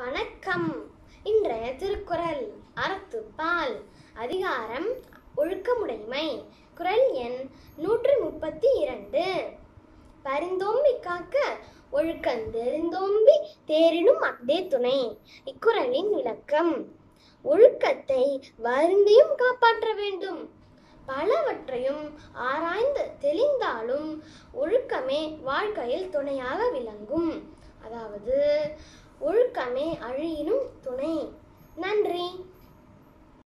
வணக்கம் இன்றைய திருக்குறள் அறத்துப்பால் அதிகாரம் ஒழுக்கமுடைமை குறள் எண் நூற்றி முப்பத்தி இரண்டு பரிந்தோம்பி காக்க ஒழுக்கந் தெரிந்தோம்பி தேரினும் அஃதே துணை இக்குறளின் விளக்கம் ஒழுக்கத்தை வருந்தியும் காப்பாற்ற வேண்டும் பலவற்றையும் ஆராய்ந்து தெளிந்தாலும் ஒழுக்கமே வாழ்க்கையில் துணையாக விளங்கும் அதாவது ஒழுக்கமே அழியினும் துணை நன்றி